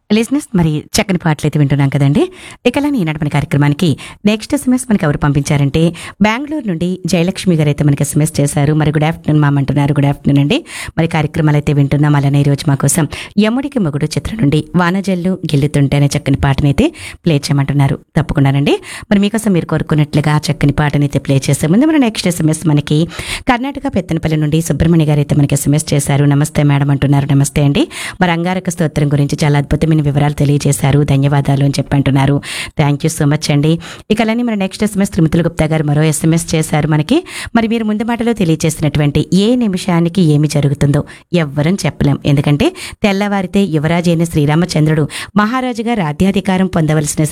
లిజినెస్ మరి చక్కని పాటలు అయితే వింటున్నాం కదండి ఇకలా ఈనాటి మన కార్యక్రమానికి నెక్స్ట్ ఎస్ఎంఎస్ మనకి ఎవరు పంపించారంటే బెంగళూరు నుండి జయలక్ష్మి గారు అయితే మనకి ఎస్ఎంఎస్ చేశారు మరి గుడ్ ఆఫ్టర్నూన్ మామ అంటున్నారు గుడ్ ఆఫ్టర్నూన్ అండి మరి కార్యక్రమాలు అయితే వింటున్నాం అలానే ఈ రోజు మా కోసం యముడికి మొగుడు చిత్రం నుండి వానజల్లు గిల్లుతుంటే అనే చక్కని పాటని అయితే ప్లే చేయమంటున్నారు తప్పకుండానండి మరి మీకోసం మీరు కోరుకున్నట్లుగా ఆ చక్కని పాటని అయితే ప్లే చేసే ముందు మన నెక్స్ట్ ఎస్ఎంఎస్ మనకి కర్ణాటక పెత్తనపల్లి నుండి సుబ్రహ్మణ్య గారు అయితే మనకి ఎస్ఎంఎస్ చేశారు నమస్తే మేడం అంటున్నారు నమస్తే అండి మరి అంగారక స్తోత్రం గురించి చాలా అద్భుతమైన వివరాలు తెలియజేశారు ధన్యవాదాలు అని చెప్పి అంటున్నారు థ్యాంక్ యూ సో మచ్ అండి ఇక అలానే మరి నెక్స్ట్ ఎస్ఎంఎస్ త్రిమితుల గుప్తా గారు మరో ఎస్ఎంఎస్ చేశారు మనకి మరి మీరు ముందు మాటలో తెలియజేసినటువంటి ఏ నిమిషానికి ఏమి జరుగుతుందో ఎవ్వరం చెప్పలేం ఎందుకంటే తెల్లవారితే యువరాజైన శ్రీరామచంద్రుడు మహారాజుగా రాజ్యాధికారం పొందవలసిన